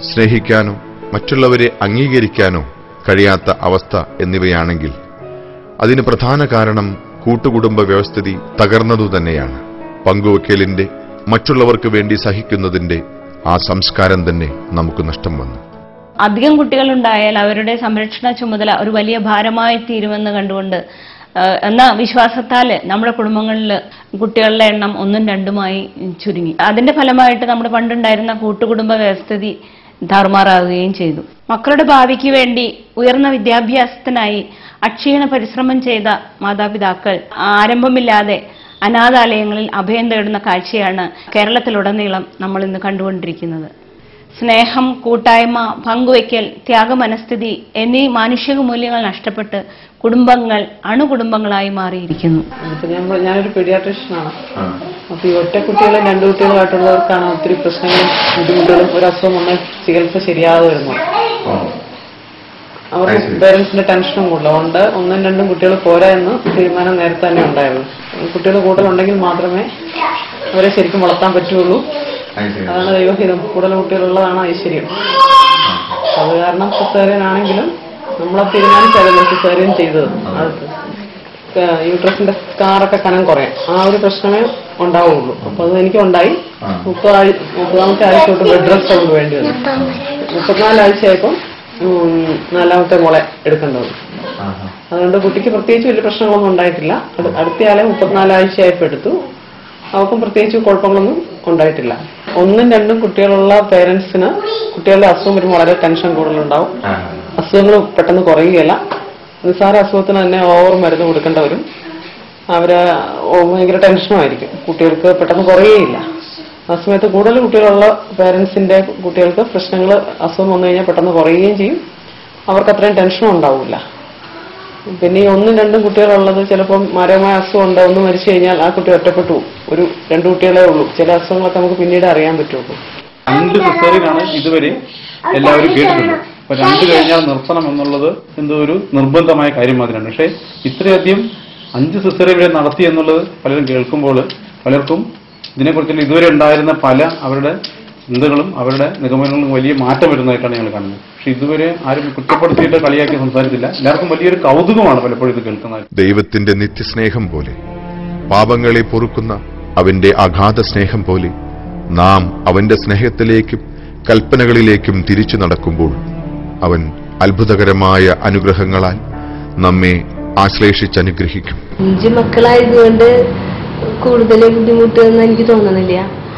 സ്നേഹിക്കാനോ മറ്റുള്ളവരെ അംഗീകരിക്കാനോ കഴിയാത്ത അവസ്ഥ എന്നിവയാണെങ്കിൽ അതിന് പ്രധാന കാരണം കൂട്ടുകുടുംബ വ്യവസ്ഥിതി തകർന്നതു തന്നെയാണ് പങ്കുവയ്ക്കലിന്റെ മറ്റുള്ളവർക്ക് വേണ്ടി സഹിക്കുന്നതിന്റെ ആ സംസ്കാരം തന്നെ നമുക്ക് നഷ്ടം വന്നു അധികം കുട്ടികളുണ്ടായാൽ അവരുടെ സംരക്ഷണ ചുമതല ഒരു വലിയ ഭാരമായി തീരുമെന്ന് കണ്ടുകൊണ്ട് ആ, എന്ന വിശ്വാസത്താൽ നമ്മുടെ കുടുംബങ്ങളിൽ കുട്ടികളുടെ എണ്ണം ഒന്നും രണ്ടുമായി ചുരുങ്ങി അതിന്റെ ഫലമായിട്ട് നമ്മുടെ പണ്ടുണ്ടായിരുന്ന കൂട്ടുകുടുംബ വ്യവസ്ഥിതി താറുമാറാവുകയും ചെയ്തു മക്കളുടെ ഭാവിക്ക് വേണ്ടി ഉയർന്ന വിദ്യാഭ്യാസത്തിനായി അക്ഷീണ പരിശ്രമം ചെയ്ത മാതാപിതാക്കൾ ആരംഭമില്ലാതെ അനാഥാലയങ്ങളിൽ അഭയം തേടുന്ന കാഴ്ചയാണ് കേരളത്തിലുടനീളം നമ്മൾ ഇന്ന് കണ്ടുകൊണ്ടിരിക്കുന്നത് സ്നേഹം കൂട്ടായ്മ പങ്കുവയ്ക്കൽ ത്യാഗമനസ്ഥിതി എന്നീ മാനുഷിക മൂല്യങ്ങൾ നഷ്ടപ്പെട്ട് കുടുംബങ്ങൾ അണുകുടുംബങ്ങളായി മാറിയിരിക്കുന്നു ഇപ്പൊ ഞാൻ ഞാനൊരു പീഡിയാട്രീഷ്യനാണ് അപ്പൊ ഈ ഒറ്റ കുട്ടികളും രണ്ടു കുട്ടികളായിട്ടുള്ളവർക്കാണ് ഒത്തിരി പ്രശ്നങ്ങളും ബുദ്ധിമുട്ടുകളും ഒരു അസുഖം വന്നാൽ ചികിത്സ ശരിയാതെ വരുന്നത് അവർക്ക് പേരൻസിന്റെ ടെൻഷനും കൂടുതൽ അതുകൊണ്ട് ഒന്നും രണ്ടും കുട്ടികൾ പോരാ എന്ന് തീരുമാനം നേരത്തെ തന്നെ ഉണ്ടായിരുന്നു കുട്ടികൾ കൂടുതലുണ്ടെങ്കിൽ മാത്രമേ അവരെ ശരിക്കും വളർത്താൻ പറ്റുള്ളൂ അതാണ് ദൈവഹിതം കൂടുതൽ കുട്ടികളുള്ളതാണ് ഐശ്വര്യം അത് കാരണം സിസേറിയൻ ആണെങ്കിലും നമ്മളെ തീരുമാനിച്ചല്ലോ സിസേറിയൻ ചെയ്തത് അത് യൂട്രസിന്റെ സ്കാറൊക്കെ കനം കുറയാം ആ ഒരു പ്രശ്നമേ ഉണ്ടാവുള്ളൂ അപ്പൊ അത് എനിക്ക് ഉണ്ടായി മുപ്പത് ആഴ്ച മുപ്പതാമത്തെ ആഴ്ച തൊട്ട് ബെഡ് റെസ്റ്റ് കൊണ്ട് വേണ്ടി വന്നു മുപ്പത്തിനാല് ആഴ്ചയായപ്പം ഉം, നാലാമത്തെ മോളെ എടുക്കേണ്ടി വന്നു അതുകൊണ്ട് കുട്ടിക്ക് പ്രത്യേകിച്ച് വലിയ പ്രശ്നങ്ങളൊന്നും ഉണ്ടായിട്ടില്ല അടു- അടുത്തയാളെ മുപ്പത്തിനാല് ആഴ്ചയായപ്പോൾ എടുത്തു അവൾക്കും പ്രത്യേകിച്ച് കുഴപ്പങ്ങളൊന്നും ഉണ്ടായിട്ടില്ല ഒന്നും രണ്ടും കുട്ടികളുള്ള പേരൻസിന് കുട്ടികളുടെ അസുഖം വരുമ്പോൾ വളരെ ടെൻഷൻ കൂടുതലുണ്ടാവും അസുഖങ്ങൾ പെട്ടെന്ന് കുറയുകയില്ല നിസ്സാര അസുഖത്തിന് തന്നെ ഓവർ മരുന്ന് കൊടുക്കേണ്ട വരും അവര് ഓ- ഭയങ്കര ടെൻഷനുമായിരിക്കും കുട്ടികൾക്ക് പെട്ടെന്ന് കുറയുകയില്ല ആ സമയത്ത് കൂടുതൽ കുട്ടികളുള്ള പേരൻസിന്റെ കുട്ടികൾക്ക് പ്രശ്നങ്ങൾ അസുഖം വന്നു കഴിഞ്ഞാൽ പെട്ടെന്ന് കുറയുകയും ചെയ്യും അവർക്ക് അത്രയും ടെൻഷനും ഉണ്ടാവില്ല പിന്നെ ഈ ഒന്നും രണ്ടും കുട്ടികളുള്ളത് ചിലപ്പം മാരകമായ അസുഖം ഉണ്ട് ഒന്ന് മരിച്ചു കഴിഞ്ഞാൽ ആ കുട്ടി ഒറ്റപ്പെട്ടു പോകും ഒരു രണ്ട് കുട്ടികളെ ഉള്ളൂ ചില അസുഖങ്ങളൊക്കെ നമുക്ക് പിന്നീട് അറിയാൻ പറ്റുള്ളൂ രണ്ട് സിസേറിയനാണ് ഇതുവരെ എല്ലാവരും കേട്ടിട്ടുള്ളത് അപ്പൊ രണ്ട് കഴിഞ്ഞാൽ നിർത്തണം എന്നുള്ളത് എന്തോ ഒരു നിർബന്ധമായ കാര്യം മാതിരിയാണ് പക്ഷേ ഇത്രയധികം അഞ്ച് സിസേറിയൻ വരെ നടത്തി എന്നുള്ളത് പലരും കേൾക്കുമ്പോൾ പലർക്കും ഇതിനെക്കുറിച്ചുള്ള ഇതുവരെ ഉണ്ടായിരുന്ന പല അവരുടെ ചിന്തകളും അവരുടെ നിഗമനങ്ങളും വലിയ മാറ്റം വരുന്നതായിട്ടാണ് ഞങ്ങൾ കാണുന്നത് പക്ഷെ ഇതുവരെ ആരും കുറ്റപ്പെടുത്തിയിട്ട് കളിയാക്കി സംസാരിച്ചില്ല എല്ലാവർക്കും വലിയൊരു കൗതുകമാണ് പലപ്പോഴും ഇത് കേൾക്കുന്നത് ദൈവത്തിന്റെ നിത്യസ്നേഹം പോലെ പാപങ്ങളെ പൊറുക്കുന്ന അവന്റെ അഗാധ സ്നേഹം പോലെ നാം അവന്റെ സ്നേഹത്തിലേക്കും കൽപ്പനകളിലേക്കും തിരിച്ചു നടക്കുമ്പോൾ അവൻ അത്ഭുതകരമായ അനുഗ്രഹങ്ങളാൽ നമ്മെ ആശ്ലേഷിച്ചനുഗ്രഹിക്കും അഞ്ച് മക്കളായതുകൊണ്ട് കൂടുതൽ ബുദ്ധിമുട്ടെന്ന് എനിക്ക് തോന്നുന്നില്ല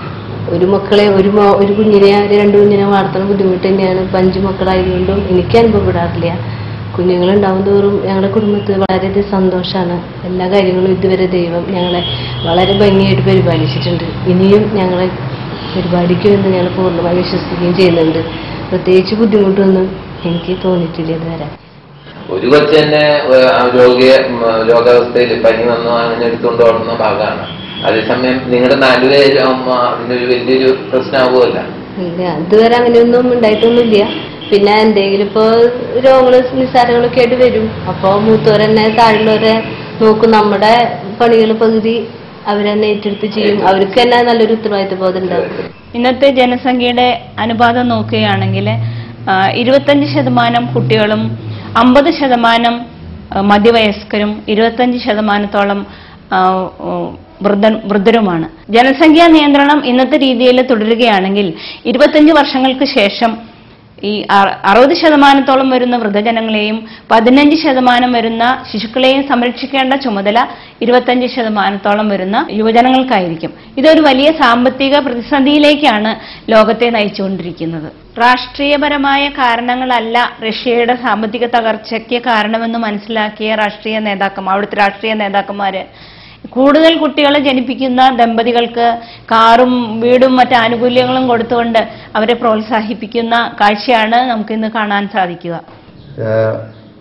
ഒരു മക്കളെ ഒരു മോ- ഒരു കുഞ്ഞിനെ ഒരു രണ്ട് കുഞ്ഞിനെ വളർത്തുന്ന ബുദ്ധിമുട്ട് തന്നെയാണ് ഇപ്പം അഞ്ച് മക്കളായതുകൊണ്ടും എനിക്ക് അനുഭവപ്പെടാറില്ല കുഞ്ഞുങ്ങളുണ്ടാവും തോറും ഞങ്ങളുടെ കുടുംബത്തിൽ വളരെയധികം സന്തോഷമാണ് എല്ലാ കാര്യങ്ങളും ഇതുവരെ ദൈവം ഞങ്ങളെ വളരെ ഭംഗിയായിട്ട് പരിപാലിച്ചിട്ടുണ്ട് ഇനിയും ഞങ്ങളെ പരിപാലിക്കുമെന്ന് ഞങ്ങൾ പൂർണ്ണമായി വിശ്വസിക്കുകയും ചെയ്യുന്നുണ്ട് പ്രത്യേകിച്ച് ബുദ്ധിമുട്ടൊന്നും എനിക്ക് തോന്നിയിട്ടില്ല ഇതുവരെ ഒരു കൊച്ചു തന്നെ ഏഹ്, ആ രോഗിയ ഉം, രോഗാവസ്ഥയിൽ പനി വന്നു അങ്ങനെ എടുത്തുകൊണ്ട് ഓടുന്ന ഭാഗമാണ് അതേസമയം നിങ്ങളുടെ നാലുപേരും അതിനൊരു വലിയൊരു പ്രശ്നമാവുമല്ല ഇല്ല ഇതുവരെ അങ്ങനെയൊന്നും ഉണ്ടായിട്ടൊന്നുമില്ല പിന്നെ എന്തെങ്കിലും ഇപ്പോ രോഗങ്ങള് നിസ്സാരങ്ങളൊക്കെ ആയിട്ട് വരും അപ്പൊ മൂത്തവരെന്നെ താഴെയുള്ളവരെ നോക്കും നമ്മുടെ പണികൾ പകുതി അവരെന്നെ ഏറ്റെടുത്ത് ചെയ്യും അവർക്ക് തന്നെ നല്ലൊരു ഉത്തരവാദിത്വ ബോധം ഉണ്ടാവും ഇന്നത്തെ ജനസംഖ്യയുടെ അനുപാതം നോക്കുകയാണെങ്കിൽ ഇരുപത്തഞ്ച് ശതമാനം കുട്ടികളും അമ്പത് ശതമാനം ആ, മധ്യവയസ്കരും ഇരുപത്തഞ്ച് ശതമാനത്തോളം ആ, ഓ, വൃദ്ധ വൃദ്ധരുമാണ് ജനസംഖ്യാ നിയന്ത്രണം ഇന്നത്തെ രീതിയിൽ തുടരുകയാണെങ്കിൽ ഇരുപത്തഞ്ച് വർഷങ്ങൾക്ക് ശേഷം ഈ അറ- അറുപത് ശതമാനത്തോളം വരുന്ന വൃദ്ധജനങ്ങളെയും പതിനഞ്ച് ശതമാനം വരുന്ന ശിശുക്കളെയും സംരക്ഷിക്കേണ്ട ചുമതല ഇരുപത്തഞ്ച് ശതമാനത്തോളം വരുന്ന യുവജനങ്ങൾക്കായിരിക്കും ഇതൊരു വലിയ സാമ്പത്തിക പ്രതിസന്ധിയിലേക്കാണ് ലോകത്തെ നയിച്ചുകൊണ്ടിരിക്കുന്നത് രാഷ്ട്രീയപരമായ കാരണങ്ങളല്ല റഷ്യയുടെ സാമ്പത്തിക തകർച്ചയ്ക്ക് കാരണമെന്ന് മനസ്സിലാക്കിയ രാഷ്ട്രീയ നേതാക്കന്മാർ അവിടുത്തെ രാഷ്ട്രീയ നേതാക്കന്മാര് കൂടുതൽ കുട്ടികളെ ജനിപ്പിക്കുന്ന ദമ്പതികൾക്ക് കാറും വീടും മറ്റ് ആനുകൂല്യങ്ങളും കൊടുത്തുകൊണ്ട് അവരെ പ്രോത്സാഹിപ്പിക്കുന്ന കാഴ്ചയാണ് നമുക്കിന്ന് കാണാൻ സാധിക്കുക ഏഹ്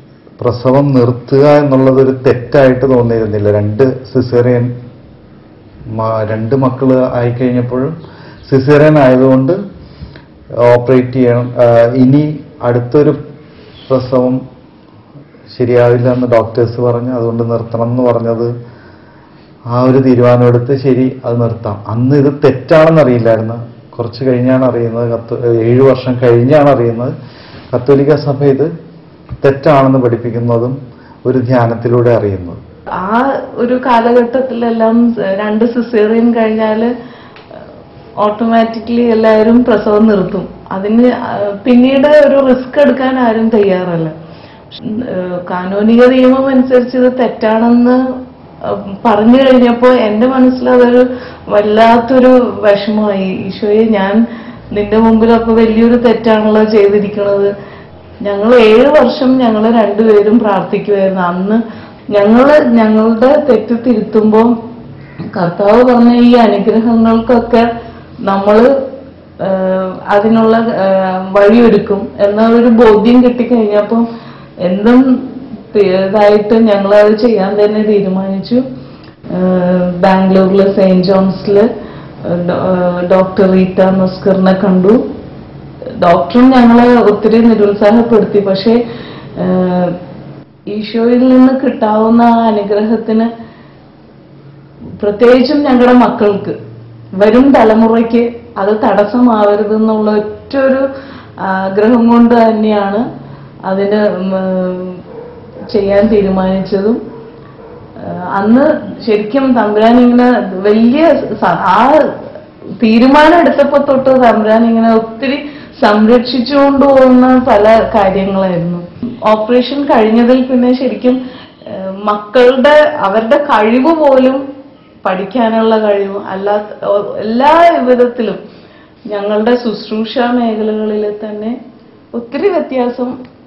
പ്രസവം നിർത്തുക എന്നുള്ളത് ഒരു തെറ്റായിട്ട് തോന്നിയിരുന്നില്ല രണ്ട് സിസേറിയൻ രണ്ട് മക്കള് ആയിക്കഴിഞ്ഞപ്പോഴും സിസേറിയൻ ആയതുകൊണ്ട് ഓപ്പറേറ്റ് ചെയ്യണം ഏഹ് ഇനി അടുത്തൊരു പ്രസവം ശരിയാവില്ല എന്ന് ഡോക്ടേഴ്സ് പറഞ്ഞു അതുകൊണ്ട് നിർത്തണം എന്ന് പറഞ്ഞത് ആ ഒരു തീരുമാനമെടുത്ത് ശരി അത് നിർത്താം അന്ന് ഇത് തെറ്റാണെന്ന് അറിയില്ലായിരുന്നു കുറച്ച് കഴിഞ്ഞാണ് അറിയുന്നത് കത്ത് ഏഴ് വർഷം കഴിഞ്ഞാണ് അറിയുന്നത് കത്തോലിക്ക സഭ ഇത് തെറ്റാണെന്ന് പഠിപ്പിക്കുന്നതും ഒരു ധ്യാനത്തിലൂടെ അറിയുന്നത് ആ ഒരു കാലഘട്ടത്തിലെല്ലാം രണ്ട് സിസേറിയൻ കഴിഞ്ഞാൽ ഓട്ടോമാറ്റിക്കലി എല്ലാവരും പ്രസവം നിർത്തും അതിന് ആ, പിന്നീട് ഒരു റിസ്ക് എടുക്കാൻ ആരും തയ്യാറല്ല ഏഹ് കാനോനിക നിയമം അനുസരിച്ച് ഇത് തെറ്റാണെന്ന് ഏഹ് പറഞ്ഞു കഴിഞ്ഞപ്പോൾ എൻ്റെ മനസ്സിൽ അതൊരു വല്ലാത്തൊരു വിഷമമായി ഈശോയെ ഞാൻ നിന്റെ മുമ്പിലൊക്കെ വലിയൊരു തെറ്റാണല്ലോ ചെയ്തിരിക്കുന്നത് ഞങ്ങൾ ഏഴ് വർഷം ഞങ്ങൾ രണ്ടുപേരും പ്രാർത്ഥിക്കുമായിരുന്നു അന്ന് ഞങ്ങള് ഞങ്ങളുടെ തെറ്റ് തിരുത്തുമ്പോൾ കർത്താവ് പറഞ്ഞ ഈ അനുഗ്രഹങ്ങൾക്കൊക്കെ നമ്മള് ആഹ് അതിനുള്ള ആഹ് വഴിയൊരുക്കും എന്നൊരു ബോധ്യം കിട്ടിക്കഴിഞ്ഞപ്പം എന്തും തി- ഇതായിട്ട് ഞങ്ങളത് ചെയ്യാൻ തന്നെ തീരുമാനിച്ചു ആഹ് ബാംഗ്ലൂരിലെ സെയിന്റ് ജോൺസില് ഡോക്ടർ റീറ്റ മസ്കറിനെ കണ്ടു ഡോക്ടറും ഞങ്ങളെ ഒത്തിരി നിരുത്സാഹപ്പെടുത്തി പക്ഷേ ആഹ് ഈശോയിൽ നിന്ന് കിട്ടാവുന്ന ആ അനുഗ്രഹത്തിന് പ്രത്യേകിച്ചും ഞങ്ങളുടെ മക്കൾക്ക് വരും തലമുറയ്ക്ക് അത് തടസ്സമാവരുതെന്നുള്ള ഒറ്റൊരു ആഗ്രഹം കൊണ്ട് തന്നെയാണ് അതിന് ഉം, ചെയ്യാൻ തീരുമാനിച്ചതും ആഹ് അന്ന് ശരിക്കും തമ്പുരാൻ ഇങ്ങനെ വലിയ സ- ആ തീരുമാനം എടുത്തപ്പോ തൊട്ട് തമ്പുരാൻ ഇങ്ങനെ ഒത്തിരി സംരക്ഷിച്ചുകൊണ്ട് പോകുന്ന പല കാര്യങ്ങളായിരുന്നു ഓപ്പറേഷൻ കഴിഞ്ഞതിൽ പിന്നെ ശരിക്കും ആഹ് മക്കളുടെ അവരുടെ കഴിവ് പോലും പഠിക്കാനുള്ള കഴിവ് അല്ലാത്ത ഓ- എല്ലാ വിധത്തിലും ഞങ്ങളുടെ ശുശ്രൂഷ മേഖലകളിൽ തന്നെ ഒത്തിരി വ്യത്യാസം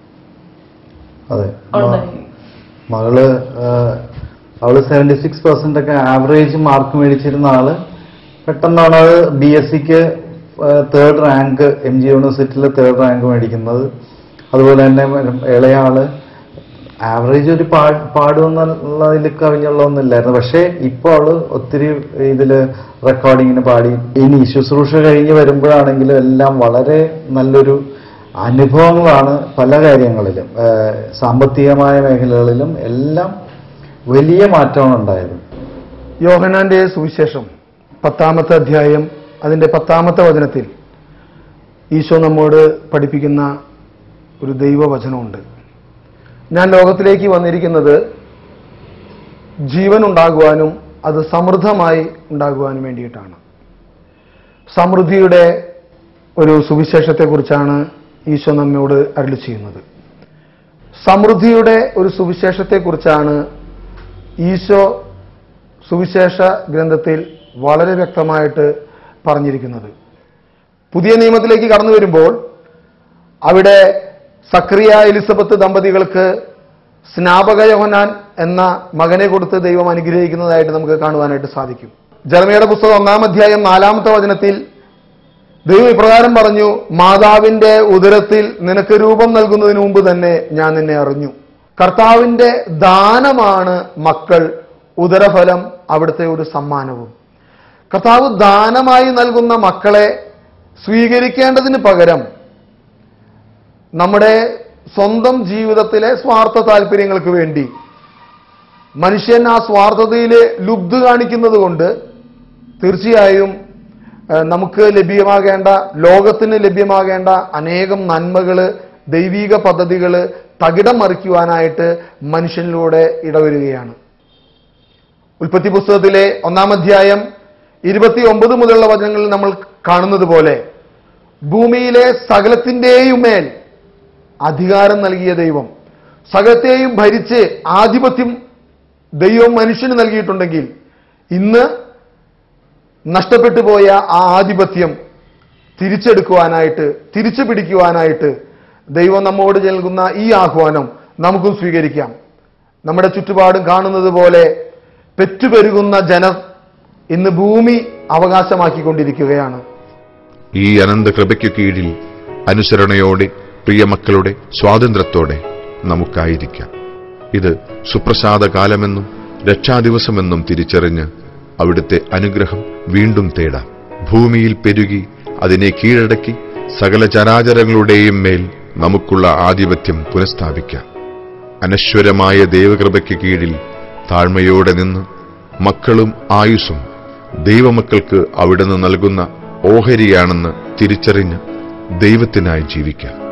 അതെ ഉണ്ടായി മകള് ആഹ്, അവള് സെവൻറ്റി സിക്സ് പെർസെന്റ് ഒക്കെ ആവറേജ് മാർക്ക് മേടിച്ചിരുന്ന ആള് പെട്ടെന്നാണ് അത് ബി എസ് സിക്ക് തേർഡ് റാങ്ക് എം ജി യൂണിവേഴ്സിറ്റിയിൽ തേർഡ് റാങ്ക് മേടിക്കുന്നത് അതുപോലെ തന്നെ ഇളയ ആള് ആവറേജ് ഒരു പാ പാടുമെന്നുള്ളതിൽ കവിഞ്ഞുള്ളതൊന്നുമില്ലായിരുന്നു പക്ഷേ ഇപ്പോൾ അവള് ഒത്തിരി ഇതില് റെക്കോർഡിങ്ങിന് പാടി ഇനി ശുശ്രൂഷ കഴിഞ്ഞ് വരുമ്പോഴാണെങ്കിലും എല്ലാം വളരെ നല്ലൊരു അനുഭവങ്ങളാണ് പല കാര്യങ്ങളിലും ഏഹ് സാമ്പത്തികമായ മേഖലകളിലും എല്ലാം വലിയ മാറ്റമാണ് ഉണ്ടായത് യോഹനാന്റെ സുവിശേഷം പത്താമത്തെ അധ്യായം അതിന്റെ പത്താമത്തെ വചനത്തിൽ ഈശോ നമ്മോട് പഠിപ്പിക്കുന്ന ഒരു ദൈവവചനമുണ്ട് ഞാൻ ലോകത്തിലേക്ക് വന്നിരിക്കുന്നത് ജീവൻ ഉണ്ടാകുവാനും അത് സമൃദ്ധമായി ഉണ്ടാകുവാനും വേണ്ടിയിട്ടാണ് സമൃദ്ധിയുടെ ഒരു സുവിശേഷത്തെക്കുറിച്ചാണ് ഈശോ നമ്മോട് അരുളി ചെയ്യുന്നത് സമൃദ്ധിയുടെ ഒരു സുവിശേഷത്തെക്കുറിച്ചാണ് ഈശോ സുവിശേഷ ഗ്രന്ഥത്തിൽ വളരെ വ്യക്തമായിട്ട് പറഞ്ഞിരിക്കുന്നത് പുതിയ നിയമത്തിലേക്ക് കടന്നു വരുമ്പോൾ അവിടെ സക്രിയ എലിസബത്ത് ദമ്പതികൾക്ക് സ്നാപക യോഹനാൻ എന്ന മകനെ കൊടുത്ത് ദൈവം അനുഗ്രഹിക്കുന്നതായിട്ട് നമുക്ക് കാണുവാനായിട്ട് സാധിക്കും ജർമ്മയുടെ പുസ്തകം ഒന്നാം അധ്യായം നാലാമത്തെ വചനത്തിൽ ദൈവം ഇപ്രകാരം പറഞ്ഞു മാതാവിന്റെ ഉദരത്തിൽ നിനക്ക് രൂപം നൽകുന്നതിന് മുമ്പ് തന്നെ ഞാൻ നിന്നെ അറിഞ്ഞു കർത്താവിന്റെ ദാനമാണ് മക്കൾ ഉദരഫലം അവിടുത്തെ ഒരു സമ്മാനവും കർത്താവ് ദാനമായി നൽകുന്ന മക്കളെ സ്വീകരിക്കേണ്ടതിന് പകരം നമ്മുടെ സ്വന്തം ജീവിതത്തിലെ സ്വാർത്ഥ താല്പര്യങ്ങൾക്ക് വേണ്ടി മനുഷ്യൻ ആ സ്വാർത്ഥതയിൽ ലുബ്ധ കാണിക്കുന്നത് കൊണ്ട് തീർച്ചയായും ഏഹ്, നമുക്ക് ലഭ്യമാകേണ്ട ലോകത്തിന് ലഭ്യമാകേണ്ട അനേകം നന്മകള് ദൈവീക പദ്ധതികള് തകിടം മറിക്കുവാനായിട്ട് മനുഷ്യനിലൂടെ ഇടവരികയാണ് ഉൽപ്പത്തി പുസ്തകത്തിലെ ഒന്നാം അധ്യായം ഇരുപത്തി ഒമ്പത് മുതലുള്ള വചനങ്ങളിൽ നമ്മൾ കാണുന്നത് പോലെ ഭൂമിയിലെ സകലത്തിൻ്റെയും മേൽ അധികാരം നൽകിയ ദൈവം സകലത്തെയും ഭരിച്ച് ആധിപത്യം ദൈവം മനുഷ്യന് നൽകിയിട്ടുണ്ടെങ്കിൽ ഇന്ന് നഷ്ടപ്പെട്ടു പോയ ആ ആധിപത്യം തിരിച്ചെടുക്കുവാനായിട്ട് തിരിച്ചു പിടിക്കുവാനായിട്ട് ദൈവം നമ്മോട് നൽകുന്ന ഈ ആഹ്വാനം നമുക്കും സ്വീകരിക്കാം നമ്മുടെ ചുറ്റുപാടും കാണുന്നത് പോലെ പെറ്റുപെരുകുന്ന ജനം ഇന്ന് ഭൂമി അവകാശമാക്കിക്കൊണ്ടിരിക്കുകയാണ് ഈ അനന്ത കൃപയ്ക്കു കീഴിൽ അനുസരണയോടെ പ്രിയമക്കളുടെ സ്വാതന്ത്ര്യത്തോടെ നമുക്കായിരിക്കാം ഇത് സുപ്രസാദ കാലമെന്നും രക്ഷാദിവസമെന്നും തിരിച്ചറിഞ്ഞ് അവിടുത്തെ അനുഗ്രഹം വീണ്ടും തേടാം ഭൂമിയിൽ പെരുകി അതിനെ കീഴടക്കി സകല ചരാചരങ്ങളുടെയും മേൽ നമുക്കുള്ള ആധിപത്യം പുനഃസ്ഥാപിക്കാം അനശ്വരമായ ദൈവകൃപയ്ക്ക് കീഴിൽ താഴ്മയോടെ നിന്ന് മക്കളും ആയുസ്സും ദൈവമക്കൾക്ക് അവിടുന്ന് നൽകുന്ന ഓഹരിയാണെന്ന് തിരിച്ചറിഞ്ഞ് ദൈവത്തിനായി ജീവിക്കാം